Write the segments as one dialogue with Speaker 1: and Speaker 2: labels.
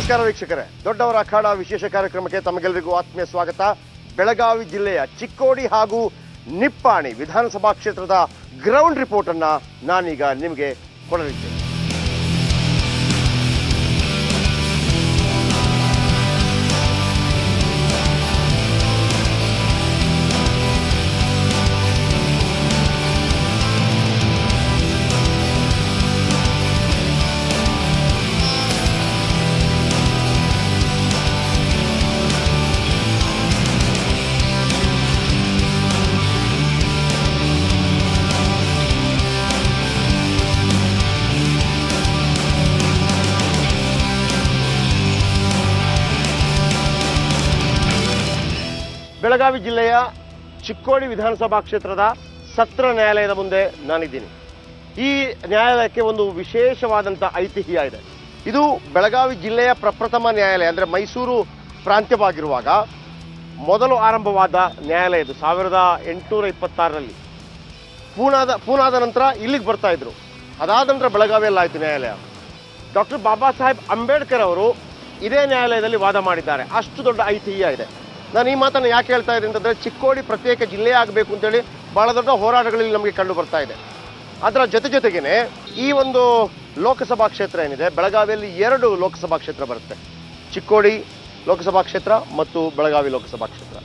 Speaker 1: ನಮಸ್ಕಾರ ವೀಕ್ಷಕರೇ ದೊಡ್ಡವರ ಅಖಾಡ ವಿಶೇಷ ಕಾರ್ಯಕ್ರಮಕ್ಕೆ ತಮಗೆಲ್ಲರಿಗೂ ಆತ್ಮೀಯ ಸ್ವಾಗತ ಬೆಳಗಾವಿ ಜಿಲ್ಲೆಯ ಚಿಕ್ಕೋಡಿ ಹಾಗೂ ನಿಪ್ಪಾಣಿ ವಿಧಾನಸಭಾ ಕ್ಷೇತ್ರದ ಗ್ರೌಂಡ್ ರಿಪೋರ್ಟ್ ಅನ್ನ ನಾನೀಗ ನಿಮಗೆ ಕೊಡಲಿದ್ದೇನೆ ಬೆಳಗಾವಿ ಜಿಲ್ಲೆಯ ಚಿಕ್ಕೋಡಿ ವಿಧಾನಸಭಾ ಕ್ಷೇತ್ರದ ಸತ್ರ ನ್ಯಾಯಾಲಯದ ಮುಂದೆ ನಾನಿದ್ದೀನಿ ಈ ನ್ಯಾಯಾಲಯಕ್ಕೆ ಒಂದು ವಿಶೇಷವಾದಂಥ ಐತಿಹ್ಯ ಇದೆ ಇದು ಬೆಳಗಾವಿ ಜಿಲ್ಲೆಯ ಪ್ರಪ್ರಥಮ ನ್ಯಾಯಾಲಯ ಅಂದರೆ ಮೈಸೂರು ಪ್ರಾಂತ್ಯವಾಗಿರುವಾಗ ಮೊದಲು ಆರಂಭವಾದ ನ್ಯಾಯಾಲಯ ಇದು ಸಾವಿರದ ಎಂಟುನೂರ ಇಪ್ಪತ್ತಾರರಲ್ಲಿ ಪೂನಾದ ಪೂನಾದ ನಂತರ ಇಲ್ಲಿಗೆ ಬರ್ತಾ ಇದ್ರು ಅದಾದ ನಂತರ ಬೆಳಗಾವಿಯಲ್ಲಿ ಆಯಿತು ನ್ಯಾಯಾಲಯ ಡಾಕ್ಟರ್ ಬಾಬಾ ಸಾಹೇಬ್ ಅಂಬೇಡ್ಕರ್ ಅವರು ಇದೇ ನ್ಯಾಯಾಲಯದಲ್ಲಿ ವಾದ ಮಾಡಿದ್ದಾರೆ ಅಷ್ಟು ದೊಡ್ಡ ಐತಿಹ್ಯ ಇದೆ ನಾನು ಈ ಮಾತನ್ನು ಯಾಕೆ ಹೇಳ್ತಾ ಇದ್ದೀನಿ ಅಂತಂದರೆ ಚಿಕ್ಕೋಡಿ ಪ್ರತ್ಯೇಕ ಜಿಲ್ಲೆ ಆಗಬೇಕು ಅಂತೇಳಿ ಬಹಳ ದೊಡ್ಡ ಹೋರಾಟಗಳಲ್ಲಿ ನಮಗೆ ಕಂಡು ಬರ್ತಾ ಇದೆ ಅದರ ಜೊತೆ ಜೊತೆಗೇನೆ ಈ ಒಂದು ಲೋಕಸಭಾ ಕ್ಷೇತ್ರ ಏನಿದೆ ಬೆಳಗಾವಿಯಲ್ಲಿ ಎರಡು ಲೋಕಸಭಾ ಕ್ಷೇತ್ರ ಬರುತ್ತೆ ಚಿಕ್ಕೋಡಿ ಲೋಕಸಭಾ ಕ್ಷೇತ್ರ ಮತ್ತು ಬೆಳಗಾವಿ ಲೋಕಸಭಾ ಕ್ಷೇತ್ರ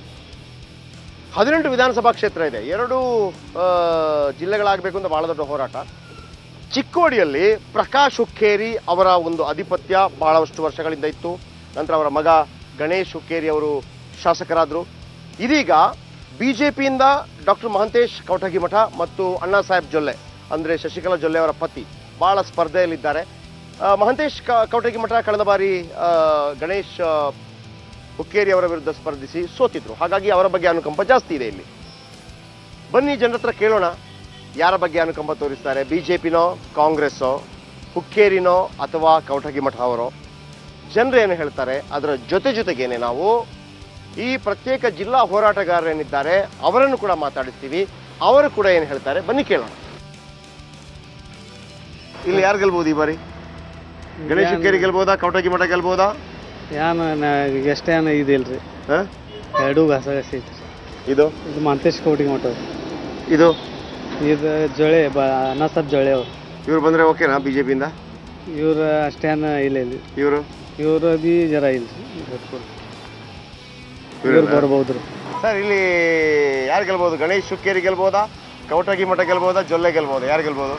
Speaker 1: ಹದಿನೆಂಟು ವಿಧಾನಸಭಾ ಕ್ಷೇತ್ರ ಇದೆ ಎರಡು ಆ, ಜಿಲ್ಲೆಗಳಾಗಬೇಕು ಅಂತ ಬಹಳ ದೊಡ್ಡ ಹೋರಾಟ ಚಿಕ್ಕೋಡಿಯಲ್ಲಿ ಪ್ರಕಾಶ್ ಹುಕ್ಕೇರಿ ಅವರ ಒಂದು ಆಧಿಪತ್ಯ ಬಹಳಷ್ಟು ವರ್ಷಗಳಿಂದ ಇತ್ತು ನಂತರ ಅವರ ಮಗ ಗಣೇಶ್ ಹುಕ್ಕೇರಿ ಅವರು ಶಾಸಕರಾದರು ಇದೀಗ ಬಿ ಜೆ ಪಿಯಿಂದ ಡಾಕ್ಟರ್ ಮಹಂತೇಶ್ ಕೌಟಗಿಮಠ ಮತ್ತು ಅಣ್ಣಾ ಸಾಹೇಬ್ ಜೊಲ್ಲೆ ಅಂದರೆ ಶಶಿಕಲಾ ಜೊಲ್ಲೆ ಅವರ ಪತಿ ಬಹಳ ಸ್ಪರ್ಧೆಯಲ್ಲಿದ್ದಾರೆ ಆ, ಮಹಂತೇಶ್ ಕ- ಕೌಟಗಿಮಠ ಕಳೆದ ಬಾರಿ ಆ, ಗಣೇಶ್ ಆ, ಹುಕ್ಕೇರಿ ಅವರ ವಿರುದ್ಧ ಸ್ಪರ್ಧಿಸಿ ಸೋತಿದ್ರು ಹಾಗಾಗಿ ಅವರ ಬಗ್ಗೆ ಅನುಕಂಪ ಜಾಸ್ತಿ ಇದೆ ಇಲ್ಲಿ ಬನ್ನಿ ಜನರ ಹತ್ರ ಕೇಳೋಣ ಯಾರ ಬಗ್ಗೆ ಅನುಕಂಪ ತೋರಿಸ್ತಾರೆ ಬಿ ಜೆ ಪಿನೋ ಕಾಂಗ್ರೆಸ್ಸೋ ಹುಕ್ಕೇರಿನೋ ಅಥವಾ ಕೌಟಗಿಮಠ ಅವರೋ ಜನರು ಏನು ಹೇಳ್ತಾರೆ ಅದರ ಜೊತೆ ಜೊತೆಗೇನೆ ನಾವು ಈ ಪ್ರತ್ಯೇಕ ಜಿಲ್ಲಾ ಹೋರಾಟಗಾರರೇನಿದ್ದಾರೆ ಅವರನ್ನು ಕೂಡ ಮಾತಾಡಿಸ್ತೀವಿ ಅವರು ಕೂಡ ಏನು ಹೇಳ್ತಾರೆ ಬನ್ನಿ ಕೇಳೋಣ ಇಲ್ಲಿ ಯಾರು ಗೆಲ್ಬೋದು ಈ ಬಾರಿ ಗಣೇಶ್ ಹುಕ್ಕೇರಿ ಗೆಲ್ಬೋದಾ ಕೌಟಗಿಮಠ ಗೆಲ್ಬೋದಾ
Speaker 2: ಏನು ಎಷ್ಟೇ ಏನು ಇದಿಲ್ರಿ
Speaker 1: ಹ?
Speaker 2: ಎರಡೂ ಘಸ ಘಸ ಐತ್ರಿ
Speaker 1: ಇದು
Speaker 2: ಇದು ಮಂತೇಶ್ ಕೌಟಿಗೆ ಮಠ
Speaker 1: ಇದು
Speaker 2: ಇದು ಜೊಳೆ ಬ ಅನ್ನ ಸಾಬ್ ಜೊಳೆ ಅವ್ರು
Speaker 1: ಇವ್ರು ಬಂದ್ರೆ ಓಕೆನಾ ಬಿಜೆಪಿಯಿಂದ
Speaker 2: ಇವ್ರು ಅಷ್ಟೇನು ಇಲ್ಲ ಇಲ್ಲಿ
Speaker 1: ಇವರು
Speaker 2: ಇವ್ರು ಬಿ ಜರ ಇಲ್ರಿ ಇವ್ರು ಬರ್ಬೋದ್ರಿ
Speaker 1: ಸರ್ ಇಲ್ಲಿ ಯಾರು ಗೆಲ್ಬೋದು ಗಣೇಶ್ ಶುಕ್ಕೇರಿ ಗೆಲ್ಬೋದಾ ಕೌಟಗಿ ಮಠ ಗೆಲ್ಬೋದಾ ಜೊಲ್ಲೆ ಗೆಲ್ಬೋದಾ ಯಾರು ಗೆಲ್ಬೋದು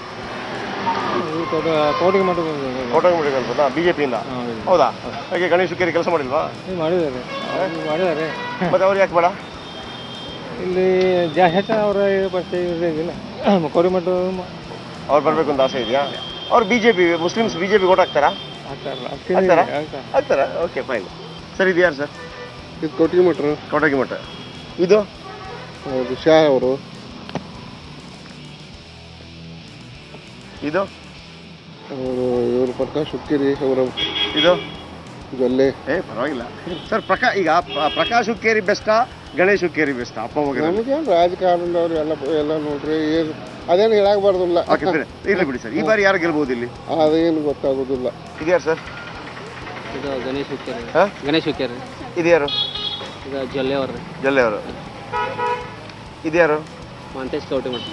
Speaker 2: ಕೌಟಿಗೆ ಮಠ
Speaker 1: ಕೌಟಗಿ ಮಠ ಗೆಲ್ಬೋದಾ ಬಿಜೆಪಿಯಿಂದ ಹೌದಾ ಹಾಗೆ ಗಣೇಶ್ ಶುಕ್ಕೇರಿ ಕೆಲಸ ಮಾಡಿಲ್ವಾ
Speaker 2: ಮಾಡಿದ್ದಾರೆ ಮಾಡಿದ್ದಾರೆ
Speaker 1: ಮತ್ತೆ ಅವ್ರು ಯಾಕೆ ಬೇಡ
Speaker 2: ಇಲ್ಲಿ ಜಾ ಹೆಚ್ಚ ಅವ್ರ ಪರಿಚಯ ಇರಲಿಲ್ಲ ಕೌಡಿ ಮಠ
Speaker 1: ಅವ್ರು ಬರ್ಬೇಕು ಅಂತ ಆಸೆ ಇದೆಯಾ ಅವ್ರು ಬಿಜೆಪಿ ಮುಸ್ಲಿಮ್ಸ್ ಬಿಜೆಪಿ ಓಟ್ ಹಾಕ್ತಾರಾ ಹಾಕ್ತಾರಾ ಹಾಕ್ತಾರಾ ಓಕೆ ಫೈನ್ ಸರ್ ಇದು ಯಾರು ಸರ್
Speaker 2: ಇದು ಕೌಟಿಗೆ ಮಠ
Speaker 1: ಕೌಟಗಿ ಮಠ ಇದು
Speaker 2: ಹೌದು ಶಾ ಅವರು
Speaker 1: ಇದು
Speaker 2: ಅವರು ಇವರು ಪ್ರಕಾಶ್ ಹುಕ್ಕೇರಿ ಅವರ
Speaker 1: ಇದು
Speaker 2: ಜೊಲ್ಲೆ
Speaker 1: ಏ ಪರವಾಗಿಲ್ಲ ಸರ್ ಪ್ರಕಾ ಈಗ ಪ್ರ- ಪ್ರಕಾಶ್ ಹುಕ್ಕೇರಿ ಬೆಸ್ಟಾ ಗಣೇಶ್ ಹುಕ್ಕೇರಿ ಬೆಸ್ಟಾ ಅಪ್ಪ ಮಗನ
Speaker 2: ನಮಗೇನು ರಾಜಕಾರಣದವ್ರು ಎಲ್ಲ ಎಲ್ಲ ನೋಡ್ರಿ ಏನು ಅದೇನು ಹೇಳಕ್ ಬರ್ದಿಲ್ಲ
Speaker 1: ಓಕೆ ಸರಿ ಇರ್ಲಿ ಬಿಡಿ ಸರ್ ಈ ಬಾರಿ ಯಾರು ಗೆಲ್ಬೋದು ಇಲ್ಲಿ
Speaker 2: ಅದೇನು ಗೊತ್ತಾಗೋದಿಲ್ಲ
Speaker 1: ಇದ್ಯಾರು ಸರ್
Speaker 2: ಇದು ಗಣೇಶ್ ಹುಕ್ಕೇರಿ
Speaker 1: ಹಾಂ
Speaker 2: ಗಣೇಶ್ ಹುಕ್ಕೇರಿ
Speaker 1: ಇದ್ಯಾರು
Speaker 2: ಇದು ಜೊಲ್ಲೆ ಅವ್ರಿ
Speaker 1: ಜಲ್ಲೆ ಅವರು ಇದ್ಯಾರು
Speaker 2: ಮಂತೇಶ್ ಕೌಟಿ ಮಠ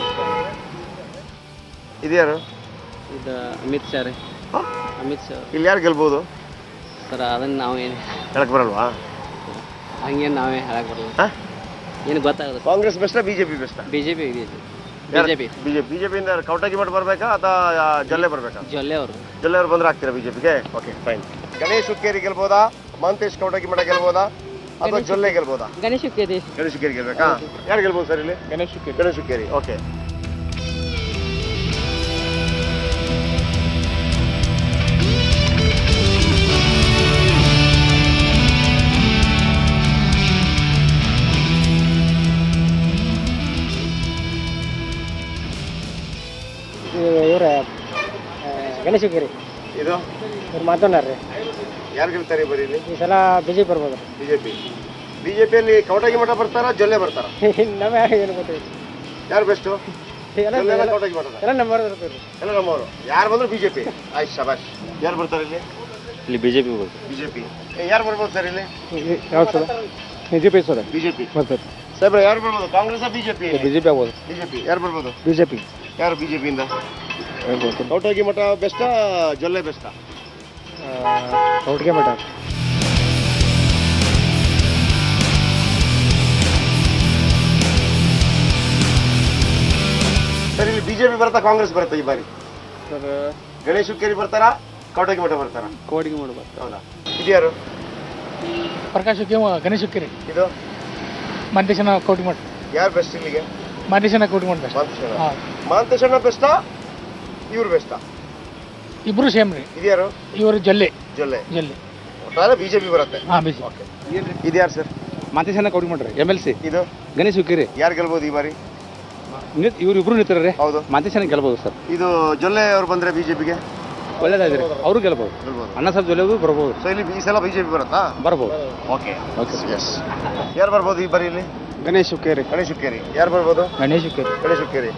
Speaker 1: ಇದ್ಯಾರು
Speaker 2: ಇದು ಅಮಿತ್ ಶಾ ರೀ
Speaker 1: ಹಾಂ
Speaker 2: ಅಮಿತ್ ಶಾ
Speaker 1: ಇಲ್ಲಿ ಯಾರು ಗೆಲ್ಬೋದು
Speaker 2: ಸರ್ ಅದನ್ನ ನಾವು ಏನು
Speaker 1: ಹೇಳಕ್ ಬರಲ್ವಾ
Speaker 2: ಹಂಗೇನು ನಾವೇ ಹೇಳಕ್ ಬರಲ್ಲ
Speaker 1: ಹಾಂ
Speaker 2: ಏನು ಗೊತ್ತಾಗೋದು
Speaker 1: ಕಾಂಗ್ರೆಸ್ ಬೆಸ್ಟಾ ಬಿಜೆಪಿ ಬೆಸ್ಟಾ
Speaker 2: B J P B J P
Speaker 1: BJP ಬಿಜೆಪಿಯಿಂದ ಕೌಟಗಿ ಮಠ ಬರ್ಬೇಕಾ ಅಥವಾ ಜಲ್ಲೆ ಬರ್ಬೇಕಾ
Speaker 2: ಜೊಲ್ಲೆ ಅವರು
Speaker 1: ಜಲ್ಲೆ ಅವ್ರು ಬಂದ್ರೆ ಆಗ್ತೀರಾ ಬಿಜೆಪಿಗೆ ಓಕೆ ಫೈನ್ ಗಣೇಶ್ ಹುಕ್ಕೇರಿ ಗೆಲ್ಬೋದಾ ಮಹಂತೇಶ್ ಕೌಟಗಿ ಮಠ ಗೆಲ್ಬೋದಾ ಅಥವಾ ಜೊಲ್ಲೆ ಗೆಲ್ಬೋದಾ
Speaker 2: ಗಣೇಶ್ ಹುಕ್ಕೇರಿ
Speaker 1: ಗಣೇಶ್ ಹುಕ್ಕೇರಿ ಗೆಲ್ಬೇಕಾ ಯಾರು ಗೆಲ್ಬೋದು ಸರ್ ಇಲ್ಲಿ
Speaker 2: ಗಣೇಶ್ ಹುಕ್ಕೇರಿ
Speaker 1: ಗಣೇಶ್ ಹುಕ್ಕೇರಿ ಓಕೆ
Speaker 2: ಇವ್ರ ಗಣೇಶ್ ಹುಕ್ಕೇರಿ
Speaker 1: ಇದು
Speaker 2: ಇವ್ರು ಮಾತಾಡ್ರಿ
Speaker 1: ಯಾರು ಗೆಲ್ತಾರೆ ಬರೀ ಇಲ್ಲಿ
Speaker 2: ಈ ಸಲ ಬಿ ಜೆ ಪಿ ಬರ್ಬೋದು
Speaker 1: ಬಿಜೆಪಿ ಬಿಜೆಪಿಯಲ್ಲಿ ಕೌಟಗಿ ಮಠ ಬರ್ತಾರಾ ಜೊಲ್ಲೆ ಬರ್ತಾರಾ
Speaker 2: ನಮ್ಮ ಏನು ಗೊತ್ತೈತಿ
Speaker 1: ಯಾರು ಬೆಸ್ಟು
Speaker 2: ಎಲ್ಲ
Speaker 1: ಜೊಲ್ಲೆನ ಕೌಟಗಿ ಮಠದ
Speaker 2: ಎಲ್ಲ ನಂಬರ್ ಇರ್ತದೆ
Speaker 1: ಎಲ್ಲ ನಮ್ಮವರು ಯಾರು ಬಂದ್ರು ಬಿಜೆಪಿ ಆಯ್ತು ಶಬಾಷ್ ಯಾರು ಬರ್ತಾರೆ ಇಲ್ಲಿ
Speaker 3: ಇಲ್ಲಿ ಬಿ ಜೆ ಪಿ ಬರ್ಬೋದು
Speaker 1: ಬಿಜೆಪಿ ಯಾರು ಬರ್ಬೋದು ಸರ್ ಇಲ್ಲಿ
Speaker 2: ಯಾವ್ದು sir B J P sir
Speaker 1: BJP
Speaker 2: ಮತ್ತೆ
Speaker 1: ಸಾಹೇಬ್ರೆ ಯಾರು ಬರ್ಬೋದು Congress BJP
Speaker 2: B J P ಆಗ್ಬೋದು
Speaker 1: ಬಿಜೆಪಿ ಯಾರು ಬರ್ಬೋದು
Speaker 2: ಬಿ ಜೆ ಪಿ
Speaker 1: ಯಾರು ಬಿಜೆಪಿಯಿಂದ
Speaker 2: ಹೇಳ್ಬೋದು
Speaker 1: ಕೌಟಗಿ ಮಠ ಬೆಸ್ಟಾ ಜೊಲ್ಲೆ ಬೆಸ್ಟಾ
Speaker 2: ಒಟ್ಟಿಗೆ ಮಠ
Speaker 1: ಸರ್ ಇಲ್ಲಿ ಬಿಜೆಪಿ ಬರುತ್ತಾ ಕಾಂಗ್ರೆಸ್ ಬರುತ್ತಾ ಈ ಬಾರಿ
Speaker 2: ಸರ್
Speaker 1: ಗಣೇಶ್ ಹುಕ್ಕೇರಿ ಬರ್ತಾರಾ ಕೌಟಗಿ ಮಠ ಬರ್ತಾರಾ
Speaker 2: ಕೋಡಿಗೆ ಮಾಡ್ಬೋದು
Speaker 1: ಹೌದಾ ಇದ್ಯಾರು
Speaker 4: ಪ್ರಕಾಶ್ ಹುಕ್ಕಿ ಗಣೇಶ್ ಹುಕ್ಕಿರಿ
Speaker 1: ಇದು
Speaker 4: ಮಂತೇಶನ ಕೋಟಿ ಮಠ
Speaker 1: ಯಾರು ಬೆಸ್ಟ್ ಇಲ್ಲಿಗೆ
Speaker 4: ಮಂತೇಶನ ಕೋಟಿ ಮಠ ಬೆಸ್ಟ್
Speaker 1: ಮಾಂತೇಶಣ್ಣ
Speaker 4: ಹಾಂ
Speaker 1: ಮಾಂತೇಶಣ್ಣ ಬೆಸ್ಟಾ ಇವ್ರು ಬೆಸ್ಟಾ
Speaker 4: ಇಬ್ರು ಸೇಮ್ ರೀ
Speaker 1: ಇದ್ಯಾರು
Speaker 4: ಇವರು ಜಲ್ಲೆ
Speaker 1: ಜೊಲ್ಲೆ
Speaker 4: ಜಲ್ಲೆ
Speaker 1: ಒಟ್ಟಾರೆ ಬಿಜೆಪಿ ಬರುತ್ತೆ
Speaker 4: ಹಾಂ ಬಿಸಿ
Speaker 1: ಇದ್ಯಾರು ಸರ್
Speaker 2: ಮಾತೇಶನ ಕೌಡಿ ಮಾಡ್ರಿ ಎಮ್ ಎಲ್ ಸಿ
Speaker 1: ಇದು
Speaker 2: ಗಣೇಶ್ ಹುಕ್ಕಿರಿ
Speaker 1: ಯಾರು ಗೆಲ್ಬೋದು ಈ ಬಾರಿ
Speaker 2: ಇವ್ರು ಇಬ್ರು ನಿಂತಾರ್ರಿ
Speaker 1: ಹೌದು
Speaker 2: ಮಾತೇಶನ ಗೆಲ್ಬೋದು ಸರ್
Speaker 1: ಇದು ಜೊಲ್ಲೆ ಅವ್ರು ಬಂದ್ರೆ ಬಿಜೆಪಿಗೆ
Speaker 2: ಒಳ್ಳೇದಾದ್ರಿ ಅವರು ಗೆಲ್ಬೋದು
Speaker 1: ಗೆಲ್ಬೋದು
Speaker 2: ಅಣ್ಣ ಸಾಹೇಬ್ ಜೊಲ್ಲೆಗೂ ಬರ್ಬೋದು
Speaker 1: ಸೊ ಇಲ್ಲಿ ಈ ಸಲ ಬಿಜೆಪಿ ಬರುತ್ತಾ
Speaker 2: ಬರ್ಬೋದು
Speaker 1: ಓಕೆ
Speaker 2: ಓಕೆ
Speaker 1: ಎಸ್ ಯಾರು ಬರ್ಬೋದು ಈ ಬಾರಿ ಇಲ್ಲಿ
Speaker 2: ಗಣೇಶ್ ಹುಕ್ಕೇರಿ
Speaker 1: ಗಣೇಶ್ ಹುಕ್ಕೇರಿ ಯಾರು ಬರ್ಬೋದು
Speaker 2: ಗಣೇಶ್ ಹುಕ್ಕೇರಿ
Speaker 1: ಗಣೇಶ್ ಹುಕ್ಕೇರಿ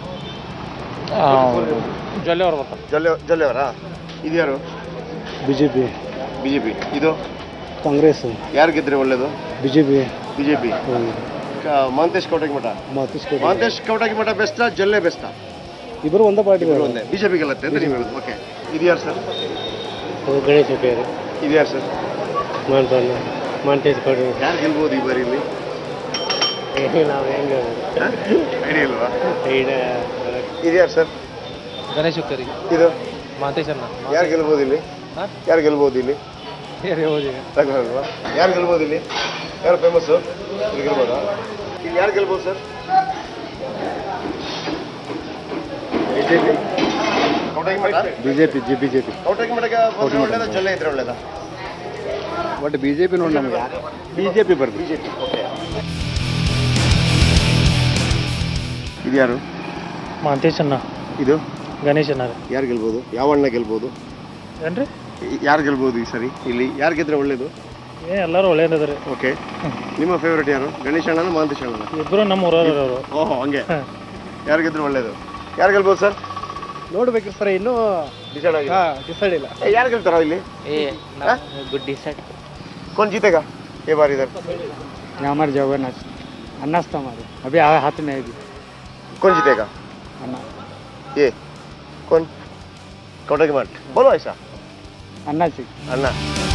Speaker 2: ಜೊಲ್ಲೆ ಅವ್ರು ಬರ್ತಾರೆ
Speaker 1: ಜೊಲ್ಲೆ ಜೊಲ್ಲೆ ಅವರಾ ಇದ್ಯಾರು
Speaker 2: ಬಿ ಜೆ ಪಿ
Speaker 1: ಬಿಜೆಪಿ ಇದು
Speaker 2: ಕಾಂಗ್ರೆಸ್
Speaker 1: ಯಾರು ಗೆದ್ರೆ ಒಳ್ಳೇದು
Speaker 2: B J P
Speaker 1: BJP Mantesh Kautagi Math
Speaker 2: Matesh
Speaker 1: Mantesh Kautagi ಮಠ ಬೆಸ್ಟಾ ಜೊಲ್ಲೆ ಬೆಸ್ಟಾ
Speaker 2: ಇಬ್ಬರು ಒಂದೇ ಪಾರ್ಟಿ
Speaker 1: ಒಂದೇ ಬಿಜೆಪಿ ಗೆಲ್ಲತ್ತೆ ಅಂತ ನೀವು ಹೇಳೋದು ಓಕೆ ಇದು ಯಾರು ಸರ್
Speaker 2: ಗಣೇಶ್ ಹುಕ್ಕೇರಿ
Speaker 1: ಇದು ಯಾರು ಸರ್
Speaker 2: ಮಾಡ್ತಾನೆ ಮಾಂತೇಶ್ ಕೌಡಿ
Speaker 1: ಯಾರು ಗೆಲ್ಬೋದು ಈ ಬಾರಿ ಇಲ್ಲಿ
Speaker 2: ನಾವು ಹೆಂಗೆ
Speaker 1: ಐಡಿಯಾ ಇಲ್ವಾ ಇದು ಯಾರು ಸರ್
Speaker 2: ಗಣೇಶ್ ಹುಕ್ಕೇರಿ
Speaker 1: ಇದು
Speaker 2: ಮಾತೇಶನ್ನ
Speaker 1: ಯಾರು ಗೆಲ್ಬೋದು ಇಲ್ಲಿ ಯಾರು ಗೆಲ್ಬೋದು ಇಲ್ಲಿ
Speaker 2: ಓದಿ
Speaker 1: ಅಲ್ವಾ ಯಾರು ಗೆಲ್ಬೋದು ಇಲ್ಲಿ ಯಾರು ಫೇಮಸ್ಸು ಇಲ್ಲಿ ಗೆಲ್ಬೋದಾ ಇಲ್ಲಿ ಯಾರು ಗೆಲ್ಬೋದು sir BJP Kautagi Math
Speaker 2: B J P G B J P
Speaker 1: Kautagi ಮಠಕ್ಕೆ ಬಂದ್ರೆ ಒಳ್ಳೇದಾ ಜೊಲ್ಲೆ ಇದ್ರೆ ಒಳ್ಳೇದಾ
Speaker 2: ಒಟ್ಟು ಬಿ ಜೆ ಪಿ ನೋಡಿ ನಮಗೆ ಬಿ ಜೆ ಪಿ ಬರ್ಬೇಕು
Speaker 1: ಬಿಜೆಪಿ ಓಕೆ ಇದು ಯಾರು
Speaker 4: ಮಂತೇಶನ್ನ
Speaker 1: ಇದು
Speaker 4: ಗಣೇಶನ
Speaker 1: ಯಾರು ಗೆಲ್ಬೋದು ಯಾವ ಅಣ್ಣ ಗೆಲ್ಬೋದು
Speaker 4: ಏನ್ರಿ
Speaker 1: ಯಾರು ಗೆಲ್ಬೋದು ಈ ಸರಿ ಇಲ್ಲಿ ಯಾರು ಗೆದ್ರೆ ಒಳ್ಳೇದು
Speaker 4: ಏ ಎಲ್ಲರೂ ಒಳ್ಳೆಯದಾರೆ
Speaker 1: ಓಕೆ ನಿಮ್ಮ ಫೇವ್ರೇಟ್ ಯಾರು ಗಣೇಶ್ ಅಣ್ಣನ ಮಹಾಂತೇಶ್ ಅಣ್ಣನ
Speaker 4: ಇಬ್ರು ನಮ್ಮ ಊರವ್ರು ಅವರು
Speaker 1: ಓಹೋ ಹಂಗೆ ಯಾರು ಗೆದ್ರೆ ಒಳ್ಳೇದು ಯಾರು ಗೆಲ್ಬೋದು ಸರ್
Speaker 2: ನೋಡ್ಬೇಕ್ರಿ ಸರ್ ಇನ್ನೂ
Speaker 1: ಡಿಸೈಡ್ ಆಗಿದೆ
Speaker 2: ಡಿಸೈಡ್ ಇಲ್ಲ
Speaker 1: ಏ, ಯಾರು ಗೆಲ್ತಾರ ಇಲ್ಲಿ हाँ?
Speaker 4: ಗುಡ್ ಡಿಸೈಡ್
Speaker 1: कौन जीतेगा ये बार इधर
Speaker 2: हमारे जगन्नाथ अन्नास तो हमारे अभी हाथ में है अभी
Speaker 1: कौन जीतेगा
Speaker 2: अन्ना
Speaker 1: ये कौन कौटा की मठ बोलो ऐसा
Speaker 2: अन्ना जी
Speaker 1: अन्ना